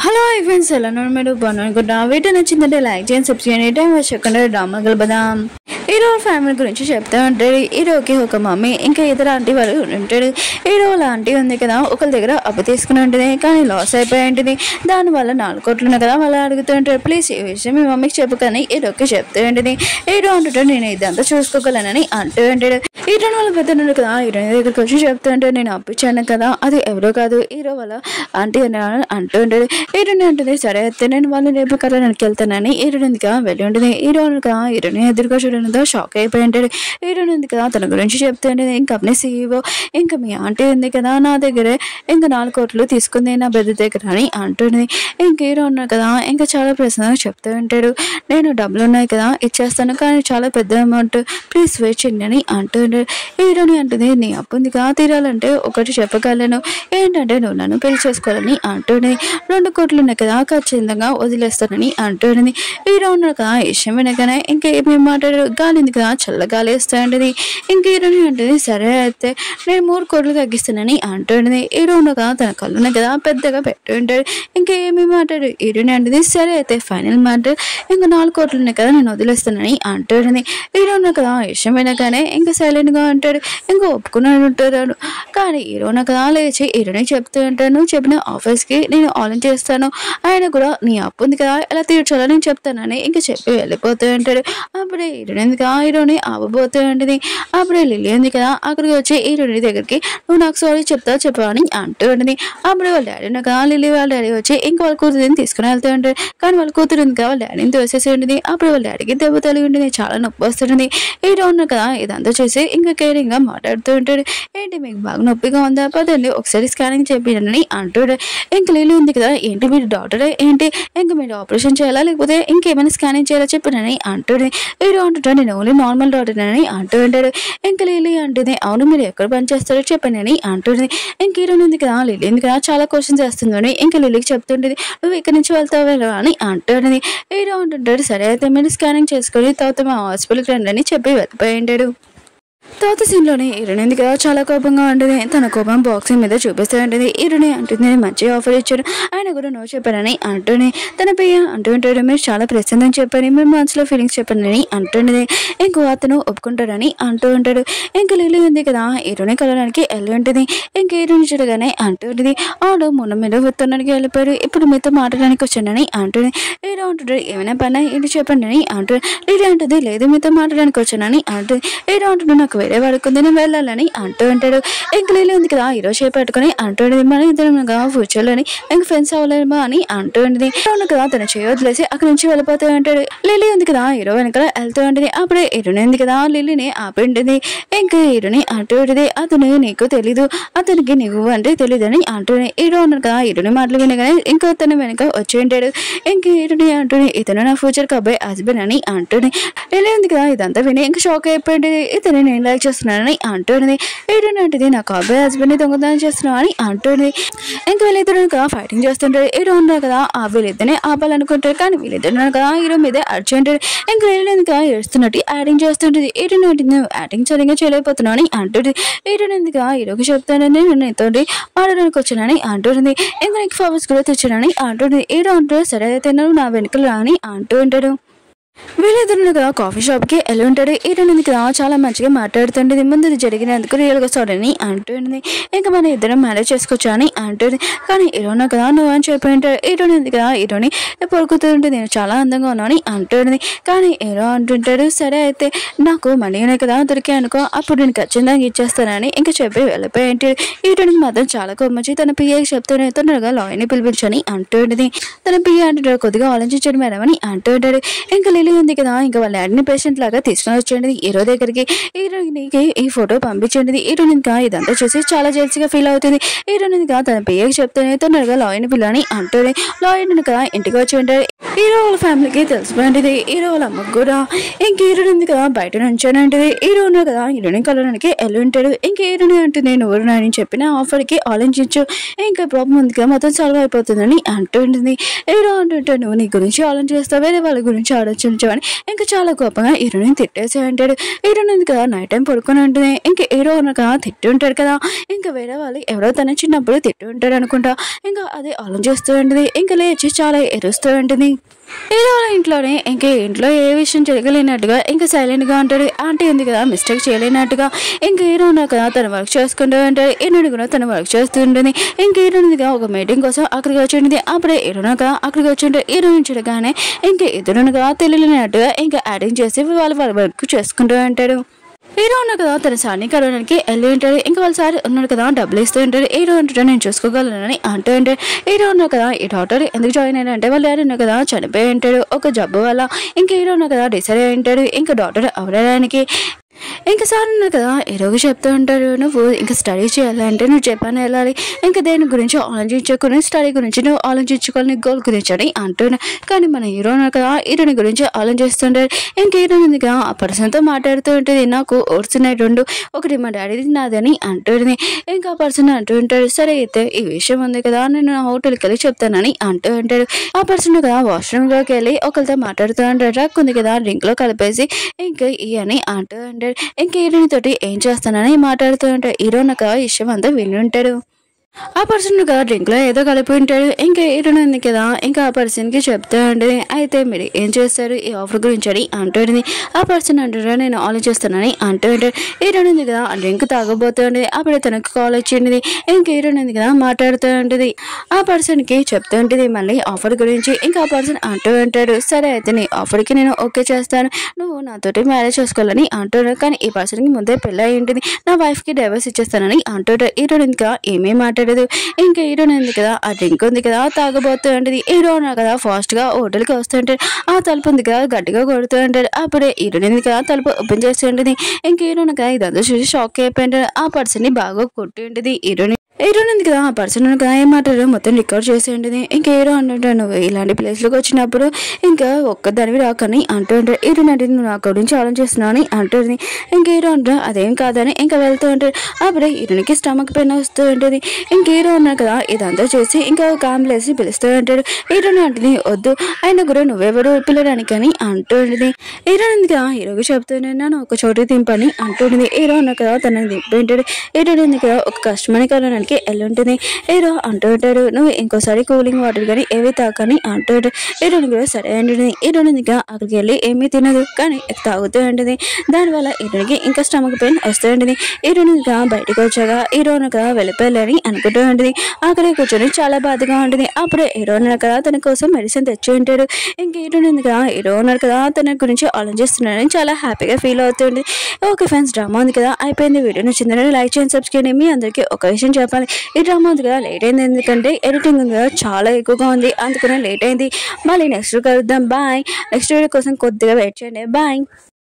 hello I friends ఎలా ఉన్నారు మీరు బాగున్నారు అనుకుంటా వీడియో నచ్చిందంటే లైక్ చేయండి సబ్స్క్రైబ్ చేయండి టైం వచ్చకుండా డ్రామా గలపదాం హీరో ఫ్యామిలీ గురించి చెప్తా ఉంటాడు హీరోకి ఒక మమ్మీ ఇంకా ఇతర ఆంటీ వాళ్ళు ఉంటాడు హీరో వాళ్ళ ఆంటీ ఉంది కదా ఒకరి దగ్గర అప్పు తీసుకుని ఉంటుంది కానీ లాస్ అయిపోయి ఉంటుంది దానివల్ల నాలుగు కోట్లు ఉన్నాయి కదా వాళ్ళు అడుగుతూ ఉంటారు ప్లీజ్ ఈ విషయం మీ మమ్మీకి చెప్పు కానీ హీరోకి చెప్తూ ఉంటుంది హీరో అంటుంటాడు నేను ఇదంతా చూసుకోగలనని అంటూ ఉంటాడు హీరో వాళ్ళ పెద్దనుడు కదా హీరో దగ్గరికి వచ్చి చెప్తూ ఉంటాడు నేను అప్పు ఇచ్చాను కదా అది ఎవరో కాదు హీరో వాళ్ళ ఆంటీ అని అంటూ ఉంటాడు హీరోని అంటుంది సరే అయితే నేను వాళ్ళు రేపు కదా వెనక్కి వెళ్తానని హీరోని ఎందుకు వెళ్ళి ఉంటుంది హీరోని కదా హీరోని ఎదురుగా చూడడంతో షాక్ అయిపోయి ఉంటాడు హీరోని ఉంది కదా తన గురించి చెప్తూ ఉంటుంది ఇంకా కంపెనీ సీఈఓ ఇంకా మీ ఆంటీ ఉంది కదా నా దగ్గరే ఇంకా నాలుగు కోట్లు తీసుకుంది నా బ్రదర్ దగ్గర అని అంటుంది ఇంక హీరో ఉన్నారు కదా ఇంకా చాలా ప్రశ్నలు చెప్తూ ఉంటాడు నేను డబ్బులు ఉన్నాయి కదా ఇచ్చేస్తాను కానీ చాలా పెద్ద అమౌంట్ ప్లీజ్ వెయిట్ చేయండి అని అంటూ ఉంటాడు హీరోని అంటుంది నీ అప్పు ఉంది కదా తీరాలంటే ఒకటి చెప్పగలను ఏంటంటే నువ్వు నన్ను పెళ్లి చేసుకోవాలని అంటుంది రెండు కోట్లు ఉన్నాయి కదా ఖచ్చితంగా వదిలేస్తానని అంటుంది హీరో ఉన్నారు కదా ఈ విషయం వినగానే ఇంకా ఏమేమి మాట్లాడారు గాలి ఉంది కదా చల్ల గాలి వేస్తాయంటది ఇంక హీరోని అంటుంది సరే అయితే నేను మూడు కోట్లు తగ్గిస్తానని అంటుంది హీరో ఉన్నారు కదా తన కళ్ళు ఉన్నాయి కదా పెద్దగా పెట్టి ఉంటాడు ఇంకా ఏమేమి మాట్లాడు హీరోని అంటుంది సరే అయితే ఫైనల్ మాట ఇంకా నాలుగు కోట్లు ఉన్నాయి కదా నేను వదిలేస్తానని అంటుంది హీరో ఉన్నారు కదా ఈ విషయం వినగానే ఇంకా సైలెంట్గా ఉంటాడు ఇంకా ఒప్పుకున్నాడు ఉంటాడు కానీ హీరోన కదా లేచి హీరోని చెప్తూ ఉంటాను చెప్పిన ఆఫీస్కి నేను ఆన్ చేస్తాను ఆయన కూడా నీ అప్పు ఉంది కదా ఎలా తీర్చాలో నేను చెప్తానని ఇంకా చెప్పి వెళ్ళిపోతూ ఉంటాడు అప్పుడే హీరోని ఉంది కదా హీరోని ఆవబోతూ ఉంటుంది అప్పుడే లిల్లీ ఉంది కదా అక్కడికి వచ్చి హీరోని దగ్గరికి నువ్వు నాకు సారీ చెప్తావు చెప్పా అని అంటూ ఉంటుంది అప్పుడు వాళ్ళ డాడీ ఉంది కదా లిల్లీ వాళ్ళ డాడీ వచ్చి ఇంకా వాళ్ళ కూతురిని తీసుకుని వెళ్తూ ఉంటాడు కానీ వాళ్ళ కూతురు ఉంది కదా వాళ్ళ డాడీని తోసేసి ఉంటుంది అప్పుడు వాళ్ళ డాడీకి దెబ్బ తగిలి ఉంటుంది చాలా నొప్పి వస్తుంటుంది హీరో ఉన్న కదా ఇదంతా చేసి ఇంకా కేరింగ్ గా మాట్లాడుతూ ఉంటాడు ఏంటి మీకు బాగా నొప్పిగా ఉందా పదండి ఒకసారి స్కానింగ్ చేపించండి అంటాడు ఇంక లీలు ఉంది కదా ఏంటి మీరు డాక్టరే ఏంటి ఇంకా మీరు ఆపరేషన్ చేయాలా లేకపోతే ఇంకేమైనా స్కానింగ్ చేయాలా చెప్పినని అంటాడు హీరో అంటుంటాడు నేను ఓన్లీ నార్మల్ డాక్టర్ అని అంటూ ఉంటాడు ఇంక లీలి అంటుంది అవును మీరు ఎక్కడ పని చేస్తారో చెప్పండి అంటుంది ఇంక హీరోని ఉంది కదా లిల్లీ ఉంది కదా చాలా క్వశ్చన్స్ వేస్తుందని ఇంకా లిల్లీకి చెప్తుంటది నువ్వు ఇక్కడి నుంచి వెళ్తావు వెళ్ళవా అని అంటాడని హీరో అంటుంటాడు సరే అయితే మీరు స్కానింగ్ చేసుకొని తర్వాత మా హాస్పిటల్కి రండి అని చెప్పి వెళ్ళిపోయి ఉంటాడు తర్వాత సీన్లోనే ఇరునింది కదా చాలా కోపంగా ఉంటుంది తన కోపం బాక్సింగ్ మీద చూపిస్తూ ఉంటుంది ఇరుని అంటుంది "నేను మంచి ఆఫర్ ఇచ్చారు ఆయన కూడా నో చెప్పారని అంటూనే తన పియ్య అంటూ ఉంటాడు మీరు చాలా ప్రశాంతం చెప్పని మీరు మనసులో ఫీలింగ్స్ చెప్పండి అంటుండేది ఇంకో అతను ఒప్పుకుంటాడని అంటూ ఉంటాడు ఇంక లిల్లీ ఉంది కదా ఇరుని కలడానికి వెళ్ళి ఉంటుంది ఇంక ఇరుని చూడగానే అంటూ ఉంటుంది ఆడు మొన్న మీద వస్తున్నానికి వెళ్ళిపోయాడు ఇప్పుడు మీతో మాట్లాడడానికి వచ్చానని అంటుంది హీరో అంటుంటాడు ఏమైనా పని ఇది చెప్పండి అని అంటుంది లిల్లీ అంటుంది లేదు మీతో మాట్లాడడానికి వచ్చానని అంటుంది హీరో అంటుండే నాకు వేరే వాడికి ఉంది నేను వెళ్ళాలని అంటూ ఉంటాడు ఇంక లిల్లీ ఉంది కదా హీరో చేపట్టుకుని అంటుంది మన ఇద్దరుగా ఫ్యూచర్లోని ఇంక ఫ్రెండ్స్ అవ్వలేమా అని అంటూ ఉంటుంది హీరో ఉంది కదా తన చేయి వదిలేసి అక్కడి నుంచి వెళ్ళిపోతూ ఉంటాడు లిల్లీ ఉంది కదా హీరో వెనకాల వెళ్తూ ఉంటుంది అప్పుడే హీరోని ఉంది కదా లిల్లీని ఆపింటుంది ఇంకా హీరోని అంటూ ఉంటుంది అతను నీకు తెలీదు అతనికి నువ్వు అంటే తెలియదని అంటూనే హీరో ఉన్నారు కదా హీరోని మాటలు వినగానే ఇంకో తన వెనక వచ్చి ఉంటాడు ఇంక హీరోని అంటూనే ఇతను నా ఫ్యూచర్ అబ్బాయి హస్బెండ్ అని అంటూనే లిల్లీ ఉంది కదా ఇదంతా విని ఇంకా షాక్ అయిపోయింది ఇతను నేను లైక్ చేస్తున్నానని అంటుంది హీరోని అంటుంది నాకు అబ్బాయి హస్బెండ్ దొంగతనం చేస్తున్నావు అని అంటుంది ఇంక వీళ్ళిద్దరు కదా ఫైటింగ్ చేస్తుంటారు హీరో ఉన్నారు కదా ఆ వీళ్ళిద్దరిని ఆపాలనుకుంటారు కానీ వీళ్ళిద్దరు ఉన్నారు కదా హీరో మీద అర్జెంటారు ఇంక వీళ్ళు కదా ఏడుస్తున్నట్టు యాక్టింగ్ చేస్తుంటుంది హీరోని అంటుంది యాక్టింగ్ సరిగ్గా చేయలేకపోతున్నావు అని అంటుంది హీరోని ఎందుకు హీరోకి చెప్తానని నేను నీతో మాడడానికి వచ్చానని అంటుంది ఇంకా నీకు ఫవర్స్ కూడా తెచ్చానని అంటుంది హీరో అంటారు సరే అయితే నువ్వు నా వెనుకలు రా అని అంటూ ఉంటాడు వీళ్ళిద్దరు కదా కాఫీ షాప్కి వెళ్ళి ఉంటాడు ఈరోజు కదా చాలా మంచిగా మాట్లాడుతుండేది ముందు ఇది జరిగినందుకు రియల్గా సారీ అంటుంది ఇంకా మన ఇద్దరం మ్యారేజ్ చేసుకోవచ్చా అని అంటుంది కానీ ఈరోజు కదా నువ్వు అని చెప్పి ఉంటాడు ఈరోజు కదా ఈరోని పడుకుతుంటే నేను చాలా అందంగా ఉన్నాను అంటుంది కానీ హీరో అంటుంటాడు సరే అయితే నాకు మనీ ఉన్నాయి కదా దొరికాయి అనుకో అప్పుడు నేను ఖచ్చితంగా ఇచ్చేస్తానని ఇంకా చెప్పి వెళ్ళిపోయి ఉంటాడు ఈరోజు మాత్రం చాలా కోపం వచ్చి తన పిఏకి చెప్తూనే తొందరగా లాయర్ని పిలిపించని అంటుండేది తన పిఏ అంటుంటాడు కొద్దిగా ఆలోచించండి మేడం అని అంటుంటాడు ఇంకా లిలీ ఉంది కదా ఇంకా వాళ్ళ డాడీని పేషెంట్ లాగా తీసుకొని వచ్చేయండి హీరో దగ్గరికి హీరోయిన్కి ఈ ఫోటో పంపించండి హీరోయిన్ ఇంకా ఇదంతా చూసి చాలా జెల్సీగా ఫీల్ అవుతుంది హీరోయిన్ ఇంకా తన పిఏకి చెప్తూనే తొందరగా లాయర్ని పిల్లని అంటుంది లాయర్ ఇంకా ఇంటికి వచ్చి ఉంటాడు హీరో వాళ్ళ ఫ్యామిలీకి తెలిసిపోయింది హీరో వాళ్ళ అమ్మకు కూడా ఇంక హీరోని ఉంది కదా బయట నుంచానంటది హీరో ఉన్నారు కదా హీరోని కలవడానికి వెళ్ళి ఉంటాడు ఇంక హీరోని అంటుంది నువ్వు అని చెప్పిన ఆఫర్కి ఆలోచించు ఇంకా ప్రాబ్లం ఉంది కదా మొత్తం సాల్వ్ అయిపోతుందని అంటుంటుంది హీరో అంటుంటే నువ్వు నీ గురించి ఆలోచిస్తావు వేరే వాళ్ళ గురించి ఆలోచించవని ఇంకా చాలా కోపంగా హీరోని తిట్టేసి అంటాడు హీరోని ఉంది కదా నైట్ టైం పడుకొని ఉంటుంది ఇంకా హీరో ఉన్న కదా తిట్టి ఉంటాడు కదా ఇంకా వేరే వాళ్ళు ఎవరో తన చిన్నప్పుడు తిట్టి ఉంటాడు అనుకుంటా ఇంకా అదే ఆలోచిస్తూ ఉంటుంది ఇంకా లేచి చాలా ఎరుస్తూ ఉంటుంది ఏదో వాళ్ళ ఇంట్లోనే ఇంకా ఇంట్లో ఏ విషయం జరగలేనట్టుగా ఇంకా సైలెంట్గా ఉంటాడు ఆంటీ ఉంది కదా మిస్టేక్ చేయలేనట్టుగా ఇంకా హీరో ఉన్నా కదా తన వర్క్ చేసుకుంటూ ఉంటాడు ఈయనని కూడా తన వర్క్ చేస్తూ ఉంటుంది ఇంకా హీరోనిదిగా ఒక మీటింగ్ కోసం అక్కడికి వచ్చి ఉంటుంది అప్పుడే హీరోనగా అక్కడికి వచ్చి ఉంటే హీరోని చూడగానే ఇంకా ఎదురునగా తెలియలేనట్టుగా ఇంకా యాడింగ్ చేసి వాళ్ళు వాళ్ళ వర్క్ చేసుకుంటూ ఉంటాడు హీరో ఉన్నాడు కదా తన సార్ని కలవడానికి వెళ్ళి ఉంటాడు ఇంకా వాళ్ళ సార్ ఉన్నాడు కదా డబ్బులు ఇస్తూ ఉంటాడు హీరో అంటాడు నేను చూసుకోగలనని అంటూ ఉంటాడు హీరో ఉన్నాడు కదా ఈ డాక్టర్ ఎందుకు జాయిన్ అయ్యాడంటే వాళ్ళు ఎవరు ఉన్నారు కదా చనిపోయి ఉంటాడు ఒక జబ్బు వల్ల ఇంకా హీరో ఉన్నాడు కదా డిసైడ్ అయి ఉంటాడు ఇంకా డాక్టర్ అవడానికి ఇంకా సార్ ఉన్నారు కదా ఎరోగు చెప్తూ ఉంటాడు నువ్వు ఇంకా స్టడీ చేయాలంటే నువ్వు జపాన్ వెళ్ళాలి ఇంకా దేని గురించి ఆలోచించుకుని స్టడీ గురించి నువ్వు ఆలోచించుకోవాలి నీ గోల్ గురించి అని అంటున్నా కానీ మన హీరో ఉన్నారు కదా హీరోని గురించి ఆలోచిస్తుంటాడు ఇంకా హీరో ఉంది కదా ఆ పర్సన్తో మాట్లాడుతూ ఉంటుంది నాకు ఓడ్చున్నాయి రెండు ఒకటి మా డాడీది నాదని అంటుంది ఇంకా ఆ పర్సన్ అంటూ ఉంటాడు సరే అయితే ఈ విషయం ఉంది కదా నేను నా హోటల్కి వెళ్ళి చెప్తానని అంటూ ఉంటాడు ఆ పర్సన్ కదా వాష్రూమ్లోకి వెళ్ళి ఒకరితో మాట్లాడుతూ ఉంటాడు రక్ ఉంది కదా డ్రింక్లో కలిపేసి ఇంకా ఈ అని అంటూ ఉంటాడు ఇంకా హీరోని తోటి ఏం చేస్తానని మాట్లాడుతూ ఉంటాడు హీరో నాకు ఆ విషయం అంతా విని ఉంటాడు ఆ పర్సన్ కదా డ్రింక్లో ఏదో కలిపి ఉంటాడు ఇంకా హీరోని ఉంది కదా ఇంకా ఆ పర్సన్కి చెప్తూ ఉంటుంది అయితే మీరు ఏం చేస్తారు ఈ ఆఫర్ గురించి అని అంటుంది ఆ పర్సన్ అంటారా నేను ఆలోచిస్తానని అంటూ ఉంటాడు హీరోని ఉంది కదా ఆ డ్రింక్ తాగబోతూ ఉంటుంది అప్పుడే తనకు కాల్ వచ్చింది ఇంకా హీరోని ఉంది కదా మాట్లాడుతూ ఉంటుంది ఆ పర్సన్కి చెప్తూ ఉంటుంది మళ్ళీ ఆఫర్ గురించి ఇంకా ఆ పర్సన్ అంటూ ఉంటాడు సరే అయితే నీ ఆఫర్కి నేను ఓకే చేస్తాను నువ్వు నాతోటి మ్యారేజ్ చేసుకోవాలని అంటున్నాడు కానీ ఈ పర్సన్కి ముందే పెళ్ళి అయి ఉంటుంది నా వైఫ్కి డైవర్స్ ఇచ్చేస్తానని అంటుంటాడు హీరోని ఇంకా ఏమీ మాట్లాడదు ఇంకా హీరోని ఉంది కదా ఆ డ్రింక్ ఉంది కదా తాగబోతూ ఉంటుంది హీరో ఉన్నా కదా ఫాస్ట్గా హోటల్కి వస్తుంటాడు ఆ తలుపు ఉంది కదా గట్టిగా కొడుతూ ఉంటాడు అప్పుడే హీరోని ఉంది కదా తలుపు ఓపెన్ చేస్తూ ఉంటుంది ఇంకా హీరోని కదా ఇదంతా చూసి షాక్ అయిపోయింటాడు ఆ పర్సన్ని బాగా కొట్టి ఉంటుంది హీరోని హీరోని ఉంది కదా ఆ పర్సన్ ఉంది కదా ఏం మాట్లాడు మొత్తం రికార్డ్ చేసి ఉంటుంది ఇంకా హీరో అంటుంటాడు నువ్వు ఇలాంటి ప్లేస్లోకి వచ్చినప్పుడు ఇంకా ఒక్కదానివి రాకని అంటూ ఉంటాడు హీరోని అంటే నువ్వు నా గురించి ఆలోచిస్తున్నావు అని అంటుంది ఇంకా హీరో అంటాడు అదేం కాదని ఇంకా వెళ్తూ ఉంటాడు అప్పుడే హీరోనికి స్టమక్ పెయిన్ వస్తూ ఉంటుంది ఇంక హీరో ఉన్నారు కదా ఇదంతా చేసి ఇంకా ఒక అంబులెన్స్ పిలుస్తూ ఉంటాడు హీరోని అంటుంది వద్దు ఆయన కూడా నువ్వెవరు పిల్లడానికి అని అంటుంది హీరో ఉంది కదా హీరోకి చెప్తూనే నన్ను ఒక చోటు దింపని అంటుంది హీరో ఉన్న కదా తనని దింపి ఉంటాడు హీరో ఉంది కదా ఒక కస్టమర్ని కలవడానికి వెళ్ళి ఉంటుంది హీరో అంటూ ఉంటాడు నువ్వు ఇంకోసారి కూలింగ్ వాటర్ కానీ ఏవి తాకని అంటాడు హీరోని కూడా సరే అంటుంది హీరోని ఇంకా అక్కడికి వెళ్ళి ఏమీ తినదు కానీ తాగుతూ ఉంటుంది దానివల్ల హీరోనికి ఇంకా స్టమక్ పెయిన్ వస్తూ ఉంటుంది హీరోని ఇంకా బయటకు వచ్చాక హీరోని కదా వెళ్ళిపోయాలని అనుకుంటూ ఉంటుంది అక్కడే కూర్చొని చాలా బాధగా ఉంటుంది అప్పుడే హీరో ఉన్నారు కదా తన కోసం మెడిసిన్ తెచ్చి ఉంటాడు ఇంక హీరోని ఉంది కదా హీరో ఉన్నారు కదా తన గురించి ఆలోచిస్తున్నాడని చాలా హ్యాపీగా ఫీల్ అవుతుంది ఓకే ఫ్రెండ్స్ డ్రామా ఉంది కదా అయిపోయింది వీడియో నచ్చిందని లైక్ చేయండి సబ్స్క్రైబ్ చేయండి మీ అందరికీ ఒక విషయం చెప్పాలి ఈ డ్రామా ఉంది కదా లేట్ అయింది ఎందుకంటే ఎడిటింగ్ ఉంది కదా చాలా ఎక్కువగా ఉంది అందుకనే లేట్ అయింది మళ్ళీ నెక్స్ట్ కలుద్దాం బాయ్ నెక్స్ట్ వీడియో కోసం కొద్దిగా వెయిట్ చేయండి బాయ్